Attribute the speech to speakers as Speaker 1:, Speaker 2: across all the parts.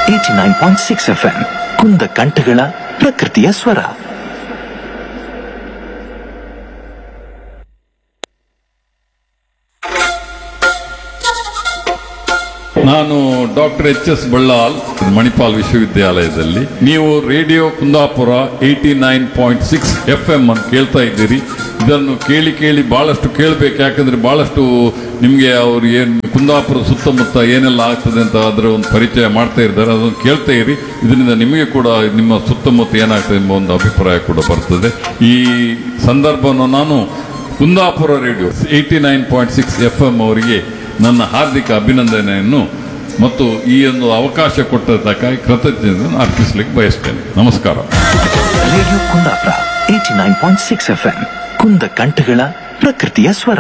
Speaker 1: Eighty nine point six F M ಕುಂದ ಕಂಠಗಳ ಪ್ರಕೃತಿಯ ಸ್ವರ
Speaker 2: ನಾನು doctor H S Ballal Manipal ವಿಶ್ವವಿದ್ಯಾಲಯದಲ್ಲಿ ನೀವು radio Kundapura eighty nine point six F M ಅಂತ ಕೇಳ್ತಾ ಇದ್ದೀರಿ ಇದನ್ನು ಕೇಳಿ ಕೇಳಿ ಬಹಳಷ್ಟು ಕೇಳಬೇಕು ಯಾಕಂದ್ರೆ ಬಹಳಷ್ಟು ನಿಮಗೆ ಅವ್ರು ಏನು ಕುಂದಾಪುರ ಸುತ್ತಮುತ್ತ ಏನೆಲ್ಲ ಆಗ್ತದೆ ಅಂತ ಅದರ ಒಂದು ಪರಿಚಯ ಮಾಡ್ತಾ ಇದ್ದಾರೆ ಅದನ್ನು ಕೇಳ್ತಾ ಇರಿ ಇದರಿಂದ ನಿಮಗೆ ಕೂಡ ನಿಮ್ಮ ಸುತ್ತಮುತ್ತ ಏನಾಗ್ತದೆ ಎಂಬ ಒಂದು ಅಭಿಪ್ರಾಯ ಕೂಡ ಬರ್ತದೆ ಈ ಸಂದರ್ಭವನ್ನು ನಾನು Kundapura radio eighty nine point six F M ಅವರಿಗೆ ನನ್ನ ಹಾರ್ದಿಕ ಅಭಿನಂದನೆಯನ್ನು ಮತ್ತು ಈ ಒಂದು ಅವಕಾಶ ಕೊಟ್ಟದ್ದಕ್ಕಾಗಿ ಕೃತಜ್ಞತೆಯನ್ನು ಅರ್ಪಿಸಲಿಕ್ಕೆ ಬಯಸ್ತೇನೆ ನಮಸ್ಕಾರ
Speaker 1: radio Kundapura eighty nine point six F M ಕುಂದ ಕಂಠಗಳ ಪ್ರಕೃತಿಯ ಸ್ವರ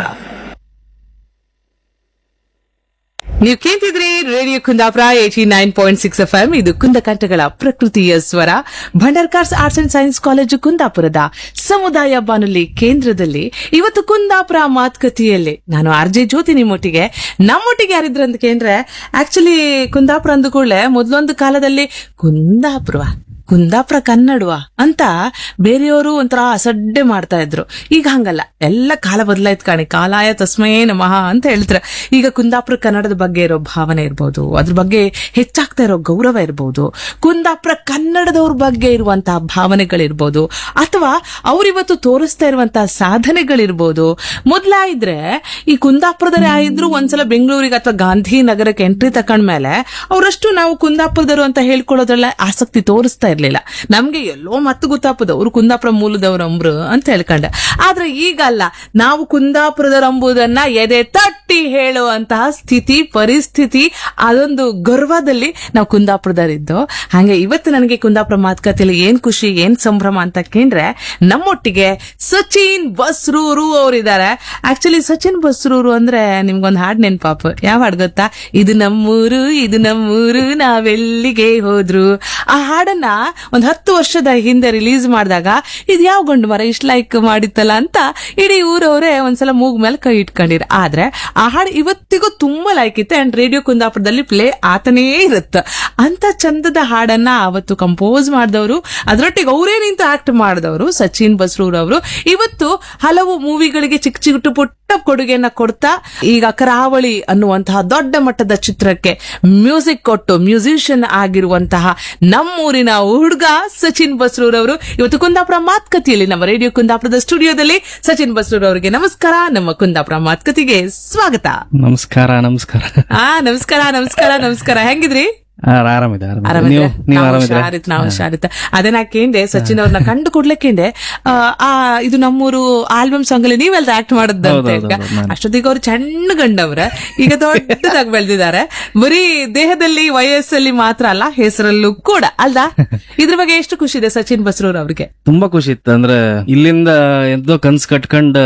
Speaker 3: ನೀವು ಕೇಳ್ತಿದ್ರಿ radio Kundapura eighty nine point six F M ಇದು ಕುಂದಕಂಠಗಳ ಪ್ರಕೃತಿಯ ಸ್ವರ Bhandarkars arts and science college ಕುಂದಾಪುರದ ಸಮುದಾಯ ಬಾನುಲಿ ಕೇಂದ್ರದಲ್ಲಿ ಇವತ್ತು ಕುಂದಾಪುರ ಮಾತುಕತೆಯಲ್ಲಿ ನಾನು ಆರ್ ಜೆ ಜ್ಯೋತಿ ನಿಮ್ಮೊಟ್ಟಿಗೆ ನಮ್ಮೊಟ್ಟಿಗೆ ಯಾರಿದ್ರು ಅಂತ ಕೇಂದ್ರೆ ಆಕ್ಚುಲಿ ಕುಂದಾಪುರ ಅಂದ ಕೂಡಲೇ ಮೊದಲೊಂದು ಕಾಲದಲ್ಲಿ ಕುಂದಾಪುರ ಕುಂದಾಪುರ ಕನ್ನಡವ ಅಂತ ಬೇರೆಯವರು ಒಂಥರ ಅಸಡ್ಡೆ ಮಾಡ್ತಾ ಇದ್ರು ಈಗ ಹಂಗಲ್ಲ ಎಲ್ಲ ಕಾಲ ಬದಲಾಯ್ತು ಕಾಣಿ ಕಾಲಾಯ ತಸ್ಮೇ ನಮಃ ಅಂತ ಹೇಳ್ತಾರೆ ಈಗ ಕುಂದಾಪುರ ಕನ್ನಡದ ಬಗ್ಗೆ ಇರೋ ಭಾವನೆ ಇರ್ಬೋದು ಅದ್ರ ಬಗ್ಗೆ ಹೆಚ್ಚಾಗ್ತಾ ಇರೋ ಗೌರವ ಇರ್ಬೋದು ಕುಂದಾಪುರ ಕನ್ನಡದವ್ರ ಬಗ್ಗೆ ಇರುವಂತಹ ಭಾವನೆಗಳಿರ್ಬೋದು ಅಥವಾ ಅವರಿವತ್ತು ತೋರಿಸ್ತಾ ಇರುವಂತಹ ಸಾಧನೆಗಳಿರ್ಬೋದು ಮೊದ್ಲಾಯಿದ್ರೆ ಈ ಕುಂದಾಪುರದವರೇ ಆಯಿದ್ರು ಒಂದ್ಸಲ ಬೆಂಗಳೂರಿಗೆ ಅಥವಾ ಗಾಂಧಿ ನಗರಕ್ಕೆ ಎಂಟ್ರಿ ತಕೊಂಡ್ಮೇಲೆ ಅವರಷ್ಟು ನಾವು ಕುಂದಾಪುರದವರು ಅಂತ ಹೇಳ್ಕೊಳ್ಳೋದ್ರಲ್ಲ ಆಸಕ್ತಿ ತೋರಿಸ್ತಾ ಇರ್ಲಿಲ್ಲ ನಮ್ಗೆ ಎಲ್ಲೋ ಮತ್ತೆ ಗೊತ್ತಾಪದ ಅವ್ರು ಕುಂದಾಪುರ ಮೂಲದವ್ರಂಬ್ರು ಅಂತ ಹೇಳ್ಕೊಂಡೆ ಆದ್ರೆ ಈಗ ಅಲ್ಲ ನಾವು ಕುಂದಾಪುರದವ್ರು ಎಂಬುದನ್ನ ಎದೆ ತಟ್ಟಿ ಹೇಳುವಂತಹ ಸ್ಥಿತಿ ಪರಿಸ್ಥಿತಿ ಅದೊಂದು ಗರ್ವದಲ್ಲಿ ನಾವು ಕುಂದಾಪುರದವರಿದ್ದು ಹಾಗೆ ಇವತ್ತು ನನಗೆ ಕುಂದಾಪುರ ಮಾತುಕತೆಯಲ್ಲಿ ಏನ್ ಖುಷಿ ಏನ್ ಸಂಭ್ರಮ ಅಂತ ಕೇಂದ್ರೆ ನಮ್ಮೊಟ್ಟಿಗೆ ಸಚಿನ್ ಬಸ್ರೂರು ಅವರಿದ್ದಾರೆ ಆಕ್ಚುಲಿ ಸಚಿನ್ ಬಸ್ರೂರು ಅಂದ್ರೆ ನಿಮ್ಗೊಂದು ಹಾಡ್ ನೆನ್ಪಾಪ ಯಾವ ಹಾಡ್ ಗೊತ್ತಾ ಇದು ನಮ್ಮೂರು ಇದು ನಮ್ಮೂರು ನಾವೆಲ್ಲಿಗೆ ಹೋದ್ರು ಆ ಹಾಡನ್ನ ಒಂದ್ ಹತ್ತು ವರ್ಷದ ಹಿಂದೆ ರಿಲೀಸ್ ಮಾಡಿದಾಗ ಇದು ಯಾವ ಗಂಡು ಮರ ಇಷ್ಟ ಲೈಕ್ ಮಾಡಿತ್ತಲ್ಲ ಅಂತ ಇಡೀ ಊರವರೇ ಒಂದ್ಸಲ ಮೂಗ್ ಮೇಲೆ ಕೈ ಇಟ್ಕೊಂಡಿರ ಆದ್ರೆ ಆ ಹಾಡು ಇವತ್ತಿಗೂ ತುಂಬಾ ಲೈಕ್ ಇತ್ತು ಅಂಡ್ ರೇಡಿಯೋ ಕುಂದಾಪುರದಲ್ಲಿ ಪ್ಲೇ ಆತನೇ ಇರುತ್ತೆ ಅಂತ ಚಂದದ ಹಾಡನ್ನ ಅವತ್ತು ಕಂಪೋಸ್ ಮಾಡಿದವರು ಅದರೊಟ್ಟಿಗೆ ಅವರೇ ನಿಂತು ಆಕ್ಟ್ ಮಾಡಿದವರು ಸಚಿನ್ ಬಸ್ರೂರ್ ಅವರು ಇವತ್ತು ಹಲವು ಮೂವಿಗಳಿಗೆ ಚಿಕ್ಕ ಚಿಕ್ಕ ಪುಟ್ಟ ಕೊಡುಗೆಯನ್ನ ಕೊಡ್ತಾ ಈಗ ಕರಾವಳಿ ಅನ್ನುವಂತಹ ದೊಡ್ಡ ಮಟ್ಟದ ಚಿತ್ರಕ್ಕೆ ಮ್ಯೂಸಿಕ್ ಕೊಟ್ಟು ಮ್ಯೂಸಿಷಿಯನ್ ಆಗಿರುವಂತಹ ನಮ್ಮೂರಿನ ಹುಡುಗ ಸಚಿನ್ ಬಸ್ರೂರ್ ಅವರು ಇವತ್ತು ಕುಂದಾಪುರ ಮಾತುಕತೆಯಲ್ಲಿ ನಮ್ಮ ರೇಡಿಯೋ ಕುಂದಾಪುರದ ಸ್ಟುಡಿಯೋದಲ್ಲಿ ಸಚಿನ್ ಬಸ್ರೂರ್ ಅವರಿಗೆ ನಮಸ್ಕಾರ ನಮ್ಮ ಕುಂದಾಪುರ ಮಾತುಕತೆಗೆ ಸ್ವಾಗತ
Speaker 4: ನಮಸ್ಕಾರ ನಮಸ್ಕಾರ
Speaker 3: ಆ ನಮಸ್ಕಾರ ನಮಸ್ಕಾರ ನಮಸ್ಕಾರ ಹೆಂಗಿದ್ರಿ
Speaker 4: ಆ, ಆರಾಮಿದೆ ಆರಾಮಿದೆ
Speaker 3: ಆರಾಮಿದ್ರೆ?
Speaker 4: ನೀವು ನೀವು
Speaker 3: ನಾವು
Speaker 4: ಆರಾಮಿದ್ರೆ
Speaker 3: ಹುಷಾರಿತ್ತು, ನಾವು ಹುಷಾರಿತ್ತು. ಅದೇ ನಾ ಕೇಂದೆ ಸಚಿನ್ ಅವ್ರನ್ನ ಕಂಡು ಕೂಡ್ಲಕ್ಕೇಂದೆ ಆ, ಆ ಇದು ನಮ್ಮೂರು ಆಲ್ಬಮ್ ಸಾಂಗ್ ಅಲ್ಲಿ ನೀವೆಲ್ಲ ಆಕ್ಟ್ ಮಾಡದಂತೆ
Speaker 4: ಹೌದು, ಹೌದು, ಹೌದು, ನಾನು.
Speaker 3: ಅಷ್ಟೊತ್ತಿಗೆ ಅವ್ರು ಸಣ್ಣ ಗಂಡವ್ರ ಈಗ ದೊಡ್ಡದಾಗಿ ಬೆಳೆದಿದ್ದಾರೆ ಬರೀ ದೇಹದಲ್ಲಿ ವಯಸ್ಸಲ್ಲಿ ಮಾತ್ರ ಅಲ್ಲ ಹೆಸರಲ್ಲೂ ಕೂಡ ಅಲ್ದಾ ಇದ್ರ ಬಗ್ಗೆ ಎಷ್ಟು ಖುಷಿ ಇದೆ ಸಚಿನ್ ಬಸ್ರೂರ್ ಅವ್ರಿಗೆ
Speaker 4: ತುಂಬಾ ಖುಷಿ ಇತ್ತು ಅಂದ್ರೆ ಇಲ್ಲಿಂದ ಎಂತೋ ಕನ್ಸ್ ಕಟ್ಕೊಂಡ್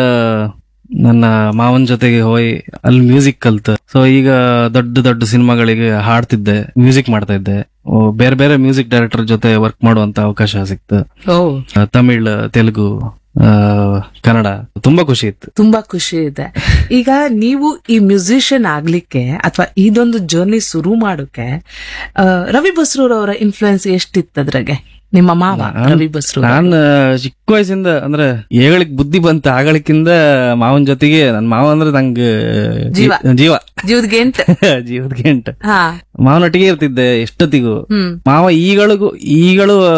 Speaker 4: ನನ್ನ ಮಾವನ್ ಜೊತೆಗೆ ಹೋಗಿ ಅಲ್ಲಿ ಮ್ಯೂಸಿಕ್ ಕಲ್ತು ಸೊ ಈಗ ದೊಡ್ಡ ದೊಡ್ಡ ಸಿನಿಮಾಗಳಿಗೆ ಹಾಡ್ತಿದ್ದೆ ಮ್ಯೂಸಿಕ್ ಮಾಡ್ತಾ ಇದ್ದೆ ಓ, ಬೇರೆ ಬೇರೆ ಮ್ಯೂಸಿಕ್ ಡೈರೆಕ್ಟರ್ ಜೊತೆ ವರ್ಕ್ ಮಾಡುವಂತ ಅವಕಾಶ ಸಿಕ್ತು
Speaker 3: ಓ
Speaker 4: ಆ, ತಮಿಳ್ ತೆಲುಗು ಆ, ಕನ್ನಡ ತುಂಬಾ ಖುಷಿ ಇತ್ತು
Speaker 3: ತುಂಬಾ ಖುಷಿ ಇದೆ ಈಗ ನೀವು ಈ ಮ್ಯೂಸಿಷಿಯನ್ ಆಗ್ಲಿಕ್ಕೆ ಅಥವಾ ಇದೊಂದು ಜರ್ನಿ ಶುರು ಮಾಡೋಕೆ ಆ, ರವಿ ಬಸ್ರೂರ್ ಅವರ ಇನ್ಫ್ಲುಯೆನ್ಸ್ ಎಷ್ಟಿತ್ತು ಅದ್ರಾಗೆ ನಿಮ್ಮ ಮಾವ ರವಿ ಬಸ್ರೂರ್
Speaker 4: ನಾನ್ ಚಿಕ್ಕ ವಯಸ್ಸಿಂದ ಅಂದ್ರೆ ಏಗಳಿಕ್ ಬುದ್ಧಿ ಬಂತ ಆಗಳಿಕ್ಕಿಂದ ಮಾವನ್ ಜೊತೆಗೆ ನನ್ ಮಾವ ಅಂದ್ರೆ ನಂಗೆ
Speaker 3: ಜೀವ.
Speaker 4: ಜೀವ
Speaker 3: ಜೀವದ ಗೆಂಟ್
Speaker 4: ಜೀವದ ಗಂಟೆ
Speaker 3: ಹಾ
Speaker 4: ಮಾವನೊಟ್ಟಿಗೆ ಇರ್ತಿದ್ದೆ ಎಷ್ಟೊತ್ತಿಗೂ
Speaker 3: ಹ್ಮ್
Speaker 4: ಮಾವ ಈಗಳಿಗೂ ಈಗಳು ಆ,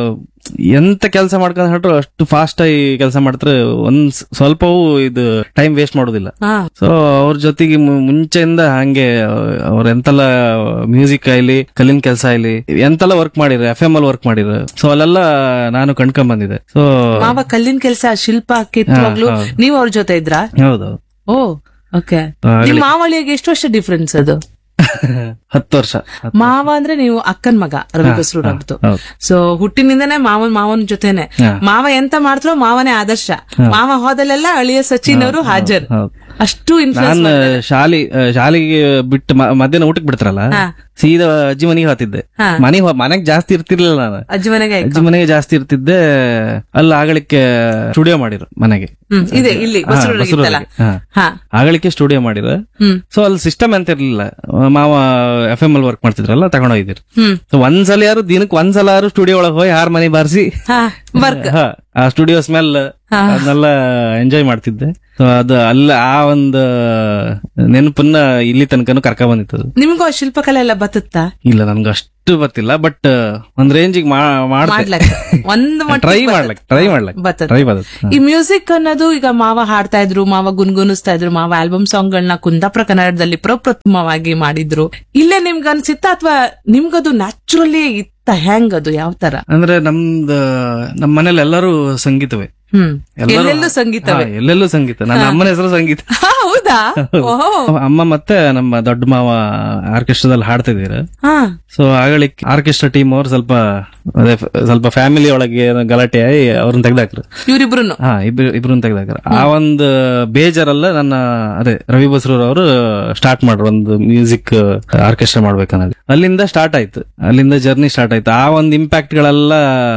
Speaker 4: ಎಂತ ಕೆಲಸ ಮಾಡ್ಕೊಂಡ್ ಹೊರಟ್ರು ಅಷ್ಟು ಫಾಸ್ಟ್ ಆಗಿ ಕೆಲಸ ಮಾಡ್ತಾರೆ ಒಂದ್ ಸ್- ಸ್ವಲ್ಪವೂ ಇದು ಟೈಮ್ ವೇಸ್ಟ್ ಮಾಡೋದಿಲ್ಲ
Speaker 3: ಹಾ
Speaker 4: ಸೊ ಅವ್ರ ಜೊತೆಗೆ ಮು- ಮುಂಚೆಯಿಂದ ಹಂಗೆ ಅವ್ರ ಎಂತೆಲ್ಲ ಮ್ಯೂಸಿಕ್ ಆಗ್ಲಿ ಕಲ್ಲಿನ ಕೆಲಸ ಆಗ್ಲಿ ಎಂತೆಲ್ಲ ವರ್ಕ್ ಮಾಡಿರ ಎಫ್ ಎಂ ಅಲ್ಲಿ ವರ್ಕ್ ಮಾಡಿರ ಸೊ ಅಲ್ಲೆಲ್ಲ ನಾನು ಕಣ್ಕೊಂಡ್ ಬಂದಿದೆ ಸೊ
Speaker 3: ಮಾವ ಕಲ್ಲಿನ ಕೆಲಸ ಶಿಲ್ಪ ಕಿತ್ತುವಾಗ್ಲು
Speaker 4: ಹಾ, ಹೌದು.
Speaker 3: ನೀವು ಅವ್ರ ಜೊತೆ ಇದ್ರಾ
Speaker 4: ಹೌದು
Speaker 3: ಓ ಓಕೆ
Speaker 4: ಆಗ್ಲಿ.
Speaker 3: ನಿಮ್ ಮಾವಳಿಗೆ ಎಷ್ಟು ವರ್ಷ ಡಿಫ್ರೆನ್ಸ್ ಅದು
Speaker 4: ಹತ್ತು ವರ್ಷ ಹತ್ತು-
Speaker 3: ಮಾವ ಅಂದ್ರೆ ನೀವು ಅಕ್ಕನ್ ಮಗ ರವಿ ಬಸ್ರೂರ್ ಅವ್ರದ್ದು
Speaker 4: ಹೌದು.
Speaker 3: ಸೊ ಹುಟ್ಟಿನಿಂದನೇ ಮಾವನ್ ಮಾವನ್ ಜೊತೆನೆ
Speaker 4: ಹಾ.
Speaker 3: ಮಾವ ಎಂತ ಮಾಡ್ತಾರೋ ಮಾವನೇ ಆದರ್ಶ ಮಾವ ಹೋದಲ್ಲೆಲ್ಲ ಅಳಿಯ ಸಚಿನ್ ಅವರು ಹಾಜರ್
Speaker 4: ಹೌದು
Speaker 3: ಅಷ್ಟು ಇನ್ಫ್ಲೂಯೆನ್ಸ್
Speaker 4: ನಾನು ಶಾಲಿ ಆ, ಶಾಲೆಗೆ ಬಿಟ್ಟು ಮ- ಮಧ್ಯಾಹ್ನ ಊಟಕ್ಕೆ ಬಿಡ್ತಾರಲ್ಲ
Speaker 3: ಹಾ.
Speaker 4: ಸೀದಾ ಅಜ್ಜಿ ಮನೆಗೆ ಹೋಗ್ತಿದ್ದೆ
Speaker 3: ಹಾ.
Speaker 4: ಮನೆಗೆ ಮನೆಗೆ ಜಾಸ್ತಿ ಇರ್ತಿರ್ಲಿಲ್ಲ ನಾನು
Speaker 3: ಅಜ್ಜಿ ಮನೆಗೆ
Speaker 4: ಅಜ್ಜಿ ಮನೆಗೆ ಜಾಸ್ತಿ ಇರ್ತಿದ್ದೆ ಅಲ್ಲಿ ಆಗಳಿಕೆ ಸ್ಟುಡಿಯೋ ಮಾಡಿರು ಮನೆಗೆ
Speaker 3: ಹ್ಮ್ ಇದೆ ಇಲ್ಲಿ
Speaker 4: ಹಾ,
Speaker 3: ಬಸವನಗುಡಿಗೆ ಇತ್ತಲ್ಲ.
Speaker 4: ಬಸವನಗುಡಿಗೆ. ಹಾ.
Speaker 3: ಹಾ
Speaker 4: ಆಗಳಿಕೆ ಸ್ಟುಡಿಯೋ ಮಾಡಿರ
Speaker 3: ಹ್ಮ್
Speaker 4: ಸೊ ಅಲ್ಲಿ ಸಿಸ್ಟಮ್ ಅಂತ ಇರ್ಲಿಲ್ಲ ಮಾವ ಎಫ್ ಎಂ ಅಲ್ಲಿ ವರ್ಕ್ ಮಾಡ್ತಿದ್ರಲ್ಲ ತಗೊಂಡೋಗಿದ್ರು
Speaker 3: ಹ್ಮ್
Speaker 4: ಸೊ ಒಂದ್ಸಲ ಯಾರು ದಿನಕ್ಕೆ ಒಂದ್ಸಲ ಯಾರು ಸ್ಟುಡಿಯೋ ಒಳಗೆ ಹೋಗಿ ಯಾರ ಮನೆ ಬಾರಿಸಿ
Speaker 3: ಹಾ ವರ್ಕ್
Speaker 4: ಹಾ, ಆ ಸ್ಟುಡಿಯೋ ಸ್ಮೆಲ್
Speaker 3: ಹಾ.
Speaker 4: ಅದನ್ನೆಲ್ಲ ಎಂಜಾಯ್ ಮಾಡ್ತಿದ್ದೆ ಸೊ ಅದು ಅಲ್ಲ ಆ ಒಂದು ನೆನಪನ್ನ ಇಲ್ಲಿ ತನಕನು ಕರ್ಕ ಬಂದಿತ್ತು ಅದು.
Speaker 3: ನಿಮ್ಗೂ ಆ ಶಿಲ್ಪಕಲೆ ಎಲ್ಲ ಬತ್ತುತ್ತಾ
Speaker 4: ಇಲ್ಲ ನನ್ಗೆ ಅಷ್ಟು ಗೊತ್ತಿಲ್ಲ ಬಟ್ ಒಂದ್ ರೇಂಜಿಗೆ ಮಾಡ್ತೆ
Speaker 3: ಮಾಡ್ಲಕ್ಕ ಒಂದ್
Speaker 4: ಟ್ರೈ ಮಾಡ್ಲಕ್ ಟ್ರೈ ಮಾಡ್ಲಕ್
Speaker 3: ಬರ್ತದೆ
Speaker 4: ಟ್ರೈ ಬರುತ್ತೆ
Speaker 3: ಈ ಮ್ಯೂಸಿಕ್ ಅನ್ನೋದು ಈಗ ಮಾವ ಹಾಡ್ತಾ ಇದ್ರು ಮಾವ ಗುನ್ಗುನಿಸ್ತಾ ಇದ್ರು ಮಾವ ಆಲ್ಬಮ್ ಸಾಂಗ್ ಗಳನ್ನ ಕುಂದಾಪುರ ಕನ್ನಡದಲ್ಲಿ ಪ್ರಪ್ರಥಮವಾಗಿ ಮಾಡಿದ್ರು ಇಲ್ಲೇ ನಿಮ್ಗೆ ಅನ್ಸಿತ್ತ ಅಥವಾ ನಿಮ್ಗದು ನ್ಯಾಚುರಲಿ ಇತ್ತ ಹೆಂಗದು ಯಾವ ತರ
Speaker 4: ಅಂದ್ರೆ ನಮ್ದು ನಮ್ಮ ಮನೇಲಿ ಎಲ್ಲರೂ ಸಂಗೀತವೇ
Speaker 3: ಹ್ಮ್
Speaker 4: ಎಲ್ಲರೂ-
Speaker 3: ಎಲ್ಲೆಲ್ಲೂ ಸಂಗೀತವೇ
Speaker 4: ಹಾ, ಎಲ್ಲೆಲ್ಲೂ ಸಂಗೀತ ನನ್ನ ಅಮ್ಮನ ಹೆಸರು ಸಂಗೀತ
Speaker 3: ಹಾ, ಹೌದಾ ಓಹೋ
Speaker 4: ಅಮ್ಮ ಮತ್ತೆ ನಮ್ಮ ದೊಡ್ಡ ಮಾವ ಆರ್ಕೆಸ್ಟ್ರಾದಲ್ಲಿ ಹಾಡ್ತಿದ್ದೀರ
Speaker 3: ಹಾ
Speaker 4: ಸೊ ಆಗಳಿಕ್ ಆರ್ಕೆಸ್ಟ್ರಾ ಟೀಮ್ ಅವ್ರು ಸ್ವಲ್ಪ ಅದೇ ಫ- ಸ್ವಲ್ಪ ಫ್ಯಾಮಿಲಿ ಒಳಗೆ ಏನೋ ಗಲಾಟೆ ಆಗಿ ಅವ್ರನ್ನ ತೆಗ್ದಾಕ್ರು
Speaker 3: ಇವ್ರಿಬ್ರುನು
Speaker 4: ಹಾ ಇಬ್ರು ಇಬ್ರನ್ನ ತೆಗ್ದಾಕ್ರು ಆ ಒಂದು ಬೇಜಾರಲ್ಲ ನನ್ನ ಅದೇ ರವಿ ಬಸ್ರೂರ್ ಅವರು ಸ್ಟಾರ್ಟ್ ಮಾಡ್ರು ಒಂದು ಮ್ಯೂಸಿಕ್ ಆರ್ಕೆಸ್ಟ್ರಾ ಮಾಡ್ಬೇಕನ್ನೋದು ಅಲ್ಲಿಂದ ಸ್ಟಾರ್ಟ್ ಆಯ್ತು ಅಲ್ಲಿಂದ ಜರ್ನಿ ಸ್ಟಾರ್ಟ್ ಆಯ್ತು ಆ ಒಂದು ಇಂಪ್ಯಾಕ್ಟ್ ಗಳೆಲ್ಲ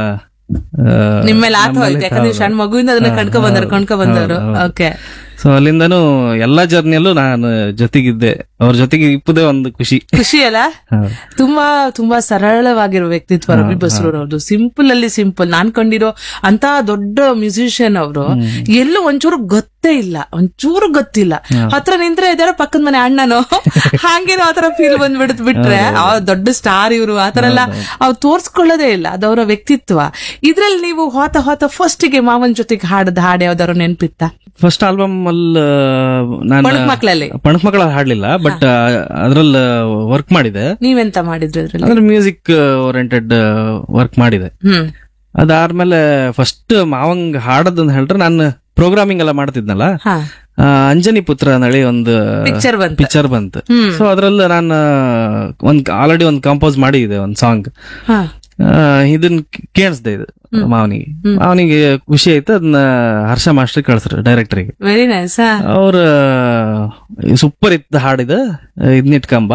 Speaker 3: ನಿಮ್ ಮೇಲೆ ಆತ ಹೋಯ್ತು ಯಾಕಂದ್ರೆ ಸಣ್ಣ ಮಗುವಿಂದ ಅದನ್ನ ಕಣ್ಕೊ ಬಂದರು ಕಣ್ಕೊ ಬಂದವರು ಓಕೆ
Speaker 4: ಸೊ ಅಲ್ಲಿಂದನೂ ಎಲ್ಲಾ ಜರ್ನಿಯಲ್ಲೂ ನಾನು ಜೊತೆಗಿದ್ದೆ ಅವ್ರ ಜೊತೆಗೆ ಇಪ್ಪದೇ ಒಂದು ಖುಷಿ
Speaker 3: ಖುಷಿ ಅಲ್ಲ
Speaker 4: ಹೌದು.
Speaker 3: ತುಂಬಾ ತುಂಬಾ ಸರಳವಾಗಿರೋ ವ್ಯಕ್ತಿತ್ವ ರವಿ ಬಸ್ರೂರ್ ಅವ್ರದ್ದು ಸಿಂಪಲ್ ಅಲ್ಲಿ ಸಿಂಪಲ್ ನಾನ್ ಕಂಡಿರೋ ಅಂತ ದೊಡ್ಡ ಮ್ಯೂಸಿಷಿಯನ್ ಅವರು ಎಲ್ಲೂ ಒಂಚೂರು ಗೊತ್ತೇ ಇಲ್ಲ ಒಂಚೂರು ಗೊತ್ತಿಲ್ಲ ಹತ್ರ ನಿಂತ್ರೆ ಇದಾರೆ ಪಕ್ಕದ ಮನೆ ಅಣ್ಣನೋ ಹಾಗೇನೋ ಆತರ ಫೀಲ್ ಬಂದ್ಬಿಡುತ್ತೆ ಬಿಟ್ರೆ ಆ ದೊಡ್ಡ ಸ್ಟಾರ್ ಇವರು ಆತರ ಎಲ್ಲ ಅವ್ರು ತೋರ್ಸ್ಕೊಳ್ಳೋದೇ ಇಲ್ಲ ಅದವರ ವ್ಯಕ್ತಿತ್ವ ಇದ್ರಲ್ಲಿ ನೀವು ಹೋತ ಹೋತ ಫಸ್ಟ್ ಗೆ ಮಾವನ್ ಜೊತೆಗೆ ಹಾಡದ ಹಾಡು ಯಾವ್ದಾರು ನೆನ್ಪಿತ್ತ
Speaker 4: ಫಸ್ಟ್ ಆಲ್ಬಮ್ ಅಲ್ಲಿ ನಾನು
Speaker 3: ಪಣಕ್ ಮಕ್ಳಲ್ಲಿ
Speaker 4: ಪಣಕ್ ಮಕ್ಕಳ ಹಾಡ್ಲಿಲ್ಲ ಬಟ್ ಅದ್ರಲ್ಲಿ ವರ್ಕ್ ಮಾಡಿದೆ
Speaker 3: ನೀವೆಂತ ಮಾಡಿದ್ರಿ ಅದ್ರಲ್ಲಿ
Speaker 4: ಅಂದ್ರೆ ಮ್ಯೂಸಿಕ್ ಓರಿಯೆಂಟೆಡ್ ವರ್ಕ್ ಮಾಡಿದೆ
Speaker 3: ಹ್ಮ್
Speaker 4: ಅದಾದ್ಮೇಲೆ ಫಸ್ಟ್ ಮಾವಂಗ್ ಹಾಡೋದಂತ ಹೇಳಿದ್ರೆ ನಾನು ಪ್ರೋಗ್ರಾಮಿಂಗ್ ಎಲ್ಲ ಮಾಡ್ತಿದ್ನಲ್ಲ
Speaker 3: ಹಾ
Speaker 4: ಆ, ಅಂಜನಿ ಪುತ್ರ ನಳಿ ಒಂದು
Speaker 3: ಪಿಕ್ಚರ್ ಬಂತ
Speaker 4: ಪಿಕ್ಚರ್ ಬಂತು
Speaker 3: ಹ್ಮ್.
Speaker 4: ಸೊ ಅದ್ರಲ್ಲಿ ನಾನು ಒಂದ್ ಆಲ್ರೆಡಿ ಒಂದು ಕಂಪೋಸ್ ಮಾಡಿದೆ ಒಂದು ಸಾಂಗ್
Speaker 3: ಹಾ
Speaker 4: ಇದನ್ನ ಕೇಳಿಸ್ದೆ ಇದು ಮಾವನಿಗೆ ಮಾವನಿಗೆ ಖುಷಿ ಆಯ್ತು ಅದನ್ನ ಹರ್ಷ ಮಾಸ್ಟರ್ ಕಳ್ಸ್ರು ಡೈರೆಕ್ಟರಿಗೆ
Speaker 3: ವೆರಿ ನೈಸ್ ಹಾ
Speaker 4: ಅವ್ರ ಸೂಪರ್ ಇತ್ತು ಹಾಡಿದ ಇದ್ನಿಟ್ಕಂಬ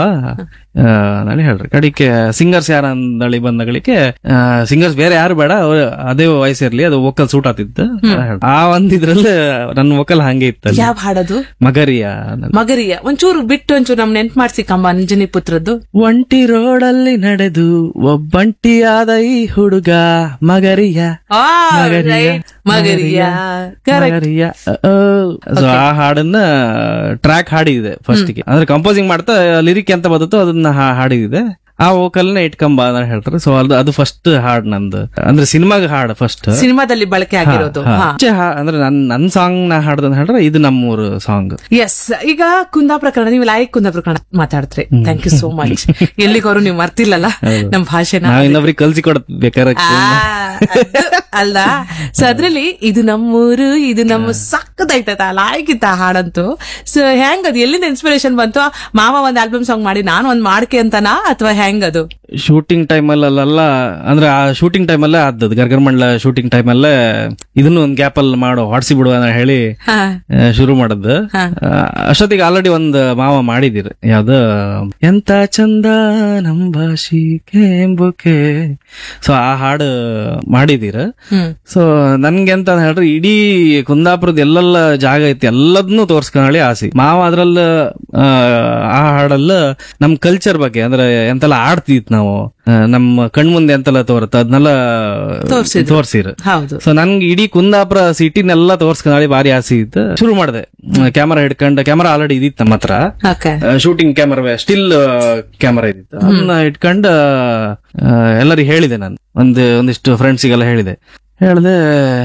Speaker 4: ನಾಳೆ ಹೇಳ್ರಿ ಕಡಿಕೆ ಸಿಂಗರ್ಸ್ ಯಾರ ಅಂದಳಿ ಬಂದಗಳಿಗೆ ಸಿಂಗರ್ಸ್ ಬೇರೆ ಯಾರು ಬೇಡ ಅವ್ರು ಅದೇ ವಯಸ್ಸಿರ್ಲಿ ಅದು ವೋಕಲ್ ಸೂಟ್ ಆತಿತ್ತು ಆ ಒಂದ್ ಇದ್ರಲ್ಲಿ ನನ್ನ ವೋಕಲ್ ಹಂಗೆ ಇತ್ತು ಅಲ್ಲಿ.
Speaker 3: ಯಾವ ಹಾಡದು
Speaker 4: ಮಗರಿಯ ಅನ್ನೋದು.
Speaker 3: ಮಗರಿಯ ಒಂಚೂರು ಬಿಟ್ಟು ಒಂಚೂರು ನಮ್ ನೆನ್ಪ್ ಮಾಡ್ಸಿ ಕಂಬ ಅಂಜನಿ ಪುತ್ರದ್ದು
Speaker 4: ಒಂಟಿ ರೋಡಲ್ಲಿ ನಡೆದು ಒಬ್ಬಂಟಿಯಾದ ಈ ಹುಡುಗ ಮಗರಿಯ
Speaker 3: ಆ,
Speaker 4: ಮಗರಿಯ,
Speaker 3: right. ಮಗರಿಯ ಕರೆಕ್ಟ್
Speaker 4: ಮಗರಿಯ ಅ, ಅ. So, ಆ ಹಾಡನ್ನ ಟ್ರ್ಯಾಕ್ ಹಾಡಿದೆ ಫಸ್ಟ್ ಗೆ ಅಂದ್ರೆ ಕಂಪೋಸಿಂಗ್ ಮಾಡ್ತಾ ಲಿರಿಕ್ ಎಂತ ಬರುತ್ತೋ ಅದನ್ನ ಹಾ- ಹಾಡಿದೆ ಆ ವೋಕಲ್ನ ಇಟ್ಕೊಂಬ ಅಂತ ಹೇಳ್ತಾರೆ ಸೊ ಅದು ಅದು ಫಸ್ಟ್ ಹಾಡ್ ನಂದು ಅಂದ್ರೆ ಸಿನಿಮಾಗ ಹಾಡ್ ಫಸ್ಟ್
Speaker 3: ಸಿನಿಮಾದಲ್ಲಿ ಬಳಕೆ ಆಗಿರೋದು ಹಾ
Speaker 4: ಅಂದ್ರೆ ನನ್ ನನ್ ಸಾಂಗ್ ನ ಹಾಡ್ದಂತ ಹೇಳಿದ್ರೆ ಇದು ನಮ್ಮೂರು ಸಾಂಗ್
Speaker 3: ಎಸ್ ಈಗ ಕುಂದಾಪುರ ಕನ್ನಡ ನೀವು ಲೈಕ್ ಕುಂದಾಪುರ ಕನ್ನಡ ಮಾತಾಡ್ತ್ರಿ ಥ್ಯಾಂಕ್ ಯು ಸೋ ಮಚ್ ಎಲ್ಲಿಗವರು ನೀವು ಮರ್ತಿಲ್ಲಲ್ಲ ನಮ್ ಭಾಷೆನ
Speaker 4: ನಾವ್ ಇನ್ನೊಬ್ರಿಗೆ ಕಲ್ಸಿ ಕೊಡತ್ ಬೇಕಾರೆ
Speaker 3: ಆ, ಅದು ಅಲ್ಲ ಸೊ ಅದ್ರಲ್ಲಿ ಇದು ನಮ್ಮೂರು ಇದು ನಮ್ಮ ಸಕ್ಕದೈತದ ಲಾಯ್ಕಿತ್ತ ಹಾಡಂತೂ ಸೊ ಹೆಂಗ್ ಅದು ಎಲ್ಲಿಂದ ಇನ್ಸ್ಪಿರೇಷನ್ ಬಂತು ಮಾವ ಒಂದ್ ಆಲ್ಬಮ್ ಸಾಂಗ್ ಮಾಡಿ ನಾನು ಒಂದ್ ಮಾಡ್ಕೆ ಅಂತನಾ ಅಥವಾ ಹೆಂಗ್ ಅದು
Speaker 4: ಶೂಟಿಂಗ್ ಟೈಮ್ ಅಲ್ಲೆಲ್ಲ ಅಂದ್ರೆ ಆ ಶೂಟಿಂಗ್ ಟೈಮ್ ಅಲ್ಲೇ ಆದದ್ದು ಗರ್ಗರ್ಮಂಡ್ಲ ಶೂಟಿಂಗ್ ಟೈಮ್ ಅಲ್ಲೇ ಇದನ್ನು ಒಂದ್ ಗ್ಯಾಪ್ ಅಲ್ಲಿ ಮಾಡೋ ಹೊಡ್ಸಿ ಬಿಡುವ ಅಂತ ಹೇಳಿ
Speaker 3: ಹಾ
Speaker 4: ಆ, ಶುರು ಮಾಡದ್ದು ಆ, ಅಷ್ಟೊತ್ತಿಗೆ ಆಲ್ರೆಡಿ ಒಂದ್ ಮಾವ ಮಾಡಿದಿರ ಯಾವ್ದ ಎಂತ ಚಂದ ನಮ್ ಭಾಷಿ ಕೇಂಬುಕೆ ಸೊ ಆ ಹಾಡು ಮಾಡಿದೀರ
Speaker 3: ಹ್ಮ್
Speaker 4: ಸೊ ನನ್ಗೆ ಅಂತ ಹೇಳ್ರಿ ಇಡೀ ಕುಂದಾಪುರದ ಎಲ್ಲೆಲ್ಲ ಜಾಗ ಐತಿ ಎಲ್ಲದನ್ನು ತೋರ್ಸ್ಕೊಳ್ಳಿ ಆಸೆ ಮಾವ ಅದ್ರಲ್ಲ ಆ, ಆ ಹಾಡಲ್ಲ ನಮ್ ಕಲ್ಚರ್ ಬಗ್ಗೆ ಅಂದ್ರೆ ಎಂತೆಲ್ಲ ಆಡ್ತಿತ್ ನಾವು ಆ, ನಮ್ಮ ಕಣ್ಮುಂದೆ ಎಂತೆಲ್ಲ ತೋರತ್ತ ಅದನ್ನೆಲ್ಲ
Speaker 3: ತೋರ್ಸಿದ್ರು.
Speaker 4: ತೋರ್ಸಿರ
Speaker 3: ಹೌದು
Speaker 4: ಸೊ ನನ್ಗೆ ಇಡೀ ಕುಂದಾಪುರ ಸಿಟಿನೆಲ್ಲ ತೋರ್ಸ್ಕೊಂಡಿ ಭಾರಿ ಆಸೆ ಇತ್ತು ಶುರು ಮಾಡಿದೆ ಕ್ಯಾಮರಾ ಹಿಡ್ಕೊಂಡು ಕ್ಯಾಮರಾ ಆಲ್ರೆಡಿ ಇದಿತ್ತು ನಮ್ಮ ಹತ್ರ
Speaker 3: okay
Speaker 4: shooting camera still camera ಇದ್ದಿತ್ತು ಅದನ್ನ ಇಟ್ಕೊಂಡು ಎಲ್ಲರಿಗೆ ಹೇಳಿದೆ ನಾನು ಒಂದು ಒಂದಿಷ್ಟು ಫ್ರೆಂಡ್ಸಿಗೆಲ್ಲ ಹೇಳಿದೆ ಹೇಳ್ದೆ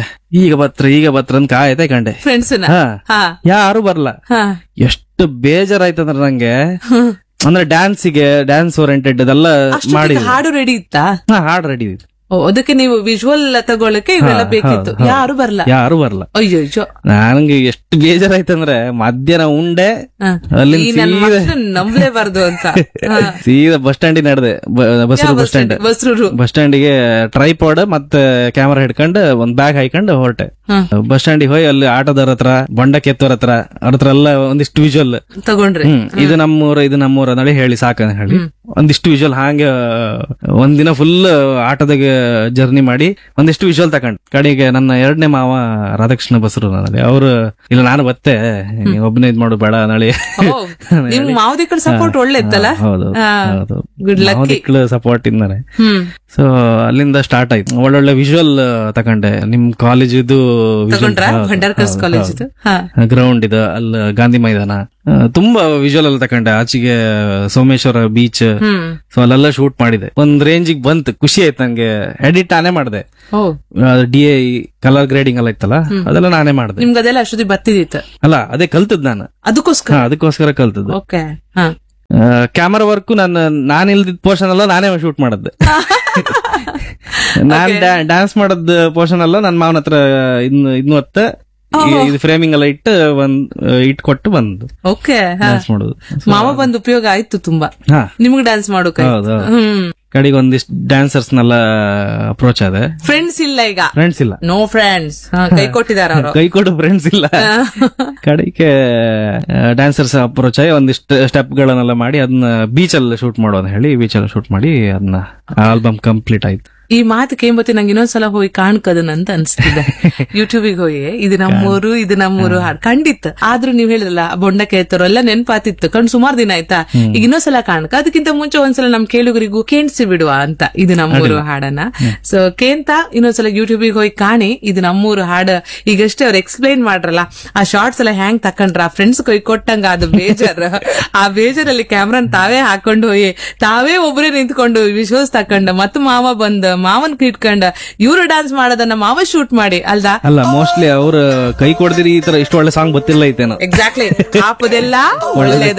Speaker 4: ಈಗ ಬತ್ರ ಈಗ ಬತ್ರ ಅಂತ ಕಾಯ್ದೆ ಕಂಡೆ
Speaker 3: ಫ್ರೆಂಡ್ಸ್
Speaker 4: ಹಾ
Speaker 3: ಹಾ
Speaker 4: ಯಾರು ಬರಲ್ಲ
Speaker 3: ಹಾ
Speaker 4: ಎಷ್ಟು ಬೇಜಾರಾಯ್ತಂದ್ರೆ ನಂಗೆ ಅಂದ್ರೆ ಡ್ಯಾನ್ಸಿಗೆ ಡ್ಯಾನ್ಸ್ ಓರಿಯೆಂಟೆಡ್ ಅದೆಲ್ಲ ಮಾಡಿ
Speaker 3: ಅಷ್ಟೊತ್ತಿಗೆ ಹಾಡು ರೆಡಿ ಇತ್ತಾ
Speaker 4: ಹಾಡ್ ರೆಡಿ ಇತ್ತು
Speaker 3: ಓ, ಅದಕ್ಕೆ ನೀವು ವಿಜುವಲ್ ತಗೊಳಕ್ಕೆ ಇವೆಲ್ಲ
Speaker 4: ಹಾ,
Speaker 3: ಬೇಕಿತ್ತು
Speaker 4: ಹಾ, ಹಾ.
Speaker 3: ಯಾರು ಬರಲ್ಲ
Speaker 4: ಯಾರು ಬರಲ್ಲ
Speaker 3: ಅಯ್ಯೋ ಅಯ್ಯೋ
Speaker 4: ನನ್ಗೆ ಎಷ್ಟು ಬೇಜಾರಾಯ್ತಂದ್ರೆ ಮಧ್ಯಾಹ್ನ ಉಂಡೆ
Speaker 3: ಹ.
Speaker 4: ಅಲ್ಲಿಂದ
Speaker 3: ಈ ನನ್
Speaker 4: ಸೀದಾ-
Speaker 3: ಮಕ್ಳು ನಂಬಲೇಬಾರ್ದು ಅಂತ ಹಾ.
Speaker 4: ಸೀದಾ ಬಸ್ ಸ್ಟ್ಯಾಂಡಿಗೆ ನಡೆದೆ ಬಸ್
Speaker 3: ಯಾವ
Speaker 4: ಬಸ್ ಸ್ಟ್ಯಾಂಡ್
Speaker 3: ಬಸ್ರೂರು
Speaker 4: ಬಸ್ ಸ್ಟ್ಯಾಂಡಿಗೆ ಟ್ರೈಪಾಡ್ ಮತ್ತೆ ಕ್ಯಾಮರಾ ಹಿಡ್ಕೊಂಡು ಒಂದ್ ಬ್ಯಾಗ್ ಹಾಕೊಂಡು ಹೊರಟೆ ಬಸ್ ಸ್ಟ್ಯಾಂಡಿಗೆ ಹೋಗಿ ಅಲ್ಲಿ ಆಟೋದವ್ರ ಹತ್ರ ಬೊಂಡ ಕೆತ್ತೋರ್ ಹತ್ರ ಅವ್ರ ಹತ್ರ ಎಲ್ಲ ಒಂದಿಷ್ಟು ವಿಜುವಲ್
Speaker 3: ತಗೊಂಡ್ರಿ
Speaker 4: ಹ್ಮ್ ಇದು ನಮ್ಮೂರ ಇದು ನಮ್ಮೂರ ನಳಿ ಹೇಳಿ ಸಾಕ ಹೇಳಿ ಒಂದಿಷ್ಟು ವಿಜುವಲ್ ಹಾಂಗೆ ಒಂದಿನ ಫುಲ್ ಆಟೋದಾಗ ಜರ್ನಿ ಮಾಡಿ ಒಂದಿಷ್ಟು ವಿಜುವಲ್ ತಕೊಂಡ್ ಕಡೆಗೆ ನನ್ನ ಎರಡನೇ ಮಾವ ರಾಧಾಕೃಷ್ಣ ಬಸರು ನನಗೆ ಅವರು ಇಲ್ಲ ನಾನು ಬತ್ತೆ ನೀವ್ ಒಬ್ಬನೇ ಇದ್ ಮಾಡು ಬೇಡ ನಳಿ
Speaker 3: ಓ, ನಿಮ್ ಮಾವದಿ ಕಡೆ ಸಪೋರ್ಟ್ ಒಳ್ಳೆ ಇತ್ತಲ್ಲ
Speaker 4: ಹೌದು
Speaker 3: ಹಾ.
Speaker 4: ಹೌದು
Speaker 3: Good lucky.
Speaker 4: ಸಪೋರ್ಟ್ ಇಂದಾನೆ
Speaker 3: ಹ್ಮ್
Speaker 4: ಸೊ ಅಲ್ಲಿಂದ ಸ್ಟಾರ್ಟ್ ಆಯ್ತು ಒಳ್ಳೊಳ್ಳೆ ವಿಜುವಲ್ ತಕೊಂಡೆ ನಿಮ್ ಕಾಲೇಜ್ ಇದು
Speaker 3: ತಗೊಂಡ್ರ ಭಂಡಾರ್ಕರ್ಸ್ ಕಾಲೇಜ್ ಹಾ
Speaker 4: ಗ್ರೌಂಡ್ ಇದೆ ಅಲ್ಲಿ ಗಾಂಧಿ ಮೈದಾನ ಆ, ತುಂಬಾ ವಿಜುವಲ್ ಅಲ್ಲಿ ತಕೊಂಡೆ ಆಚೆಗೆ ಸೋಮೇಶ್ವರ ಬೀಚ್
Speaker 3: ಹ್ಮ್
Speaker 4: ಸೊ ಅಲ್ಲೆಲ್ಲ ಶೂಟ್ ಮಾಡಿದೆ ಒಂದ್ ರೇಂಜಿಗೆ ಬಂತು ಖುಷಿ ಆಯ್ತು ನಂಗೆ ಎಡಿಟ್ ನಾನೇ ಮಾಡಿದೆ
Speaker 3: O
Speaker 4: D I colour grading ಎಲ್ಲ ಇತ್ತಲ್ಲ ಅದೆಲ್ಲ ನಾನೇ ಮಾಡಿದೆ
Speaker 3: ನಿಮ್ಗೆ ಅದೆಲ್ಲ ಅಷ್ಟೊತ್ತಿ ಬತ್ತಿದಿತ್ತು
Speaker 4: ಅಲ್ಲ ಅದೇ ಕಲ್ತದ್ ನಾನು
Speaker 3: ಅದಕ್ಕೋಸ್ಕರ
Speaker 4: ಹಾ ಅದಕ್ಕೋಸ್ಕರ ಕಲ್ತದ್ದು
Speaker 3: ಓಕೆ ಹಾ
Speaker 4: ಕ್ಯಾಮರಾ ವರ್ಕ್ ನಾನು ನಾನು ಇಲ್ದಿದ್ ಪೋರ್ಷನ್ ಎಲ್ಲ ನಾನೇ ಶೂಟ್ ಮಾಡದ್ದೆ ನಾನ್ ಡ್ಯಾನ್ಸ್ ಮಾಡದ್ ಪೋರ್ಷನ್ ಎಲ್ಲ ನನ್ನ ಮಾವನ ಹತ್ರ ಇನ್ನು ಇನ್ನು ಹೊತ್ತ ಇದು ಫ್ರೇಮಿಂಗ್ ಎಲ್ಲ ಇಟ್ಟು ಒಂದ್ ಇಟ್ ಕೊಟ್ಟು ಬಂದು
Speaker 3: ಓಕೆ ಹಾ
Speaker 4: ಡ್ಯಾನ್ಸ್ ಮಾಡೋದು
Speaker 3: ಮಾವ ಬಂದ್ ಉಪಯೋಗ ಆಯ್ತು ತುಂಬಾ
Speaker 4: ಹಾ
Speaker 3: ನಿಮ್ಗೆ ಡ್ಯಾನ್ಸ್ ಮಾಡೋಕೆ
Speaker 4: ಹೌದು ಹೌದು.
Speaker 3: ಹ್ಮ್
Speaker 4: ಕಡೆಗೆ ಒಂದಿಷ್ಟು ಡ್ಯಾನ್ಸರ್ಸ್ನೆಲ್ಲ ಅಪ್ರೋಚ್ ಆದೆ
Speaker 3: ಫ್ರೆಂಡ್ಸ್ ಇಲ್ಲ ಈಗ
Speaker 4: ಫ್ರೆಂಡ್ಸ್ ಇಲ್ಲ
Speaker 3: ನೋ ಫ್ರೆಂಡ್ಸ್ ಕೈ ಕೊಟ್ಟಿದಾರ ಅವರು
Speaker 4: ಕೈ ಕೊಡು ಫ್ರೆಂಡ್ಸ್ ಇಲ್ಲ ಕಡೆಗೆ ಡ್ಯಾನ್ಸರ್ಸ್ ಅಪ್ರೋಚ್ ಆಗಿ ಒಂದಿಷ್ಟು ಸ್ಟೆಪ್ ಗಳನ್ನೆಲ್ಲ ಮಾಡಿ ಅದನ್ನ ಬೀಚ್ ಅಲ್ಲಿ ಶೂಟ್ ಮಾಡೋದು ಹೇಳಿ ಬೀಚ್ ಅಲ್ಲಿ ಶೂಟ್ ಮಾಡಿ ಅದನ್ನ ಆಲ್ಬಮ್ ಕಂಪ್ಲೀಟ್ ಆಯ್ತು
Speaker 3: ಈ ಮಾತು ಕೇಂಬತ್ತಿ ನಂಗೆ ಇನ್ನೊಂದ್ಸಲ ಹೋಗಿ ಕಾಣ್ಕದನಂತ ಅನ್ಸ್ತಿದೆ ಯೂಟ್ಯೂಬಿಗೆ ಹೋಗಿ ಇದು ನಮ್ಮೂರು ಇದು ನಮ್ಮೂರು ಹಾಡು ಖಂಡಿತ ಆದ್ರೂ ನೀವ್ ಹೇಳಿದ್ರಲ್ಲ ಬೊಂಡಕ್ಕೆ ಎತ್ತರೋ ಎಲ್ಲ ನೆನ್ಪಾತಿತ್ತು ಕಂಡು ಸುಮಾರು ದಿನ ಆಯ್ತಾ ಈಗ ಇನ್ನೊಂದ್ಸಲ ಕಾಣ್ಕ ಅದಕ್ಕಿಂತ ಮುಂಚೆ ಒಂದ್ಸಲ ನಮ್ ಕೇಳುಗರಿಗೂ ಕೇಣಿಸಿ ಬಿಡುವ ಅಂತ ಇದು ನಮ್ಮೂರು ಹಾಡನ್ನ ಸೊ ಕೇಂತ ಇನ್ನೊಂದ್ಸಲ ಯೂಟ್ಯೂಬಿಗೆ ಹೋಗಿ ಕಾಣಿ ಇದು ನಮ್ಮೂರು ಹಾಡು ಈಗಷ್ಟೇ ಅವ್ರು ಎಕ್ಸ್ಪ್ಲೈನ್ ಮಾಡ್ರಲ್ಲ ಆ ಶಾರ್ಟ್ಸ್ ಎಲ್ಲ ಹ್ಯಾಂಗ್ ತಕೊಂಡ್ರ ಆ ಫ್ರೆಂಡ್ಸ್ ಕೊಯ್ ಕೊಟ್ಟಂಗ ಅದು ಬೇಜಾರ್ ಆ ಬೇಜಾರಲ್ಲಿ ಕ್ಯಾಮ್ರಾನ್ ತಾವೇ ಹಾಕೊಂಡು ಹೋಗಿ ತಾವೇ ಒಬ್ಬರೇ ನಿಂತ್ಕೊಂಡು ವಿಶ್ವಾಸ್ ತಕೊಂಡ ಮತ್ ಮಾವ ಬಂದ ಮಾವನ್ ಇಟ್ಕೊಂಡ ಇವ್ರು ಡ್ಯಾನ್ಸ್ ಮಾಡೋದನ್ನ ಮಾವ ಶೂಟ್ ಮಾಡಿ ಅಲ್ದಾ
Speaker 4: ಅಲ್ಲ ಮೋಸ್ಟ್ಲಿ ಅವ್ರ ಕೈ ಕೊಡ್ದಿರಿ ಈ ತರ ಇಷ್ಟು ಒಳ್ಳೆ ಸಾಂಗ್ ಗೊತ್ತಿಲ್ಲ ಐತೇನೋ
Speaker 3: ಎಕ್ಸಾಕ್ಟ್ಲಿ ಹಾಪದೆಲ್ಲ ಒಳ್ಳೇದ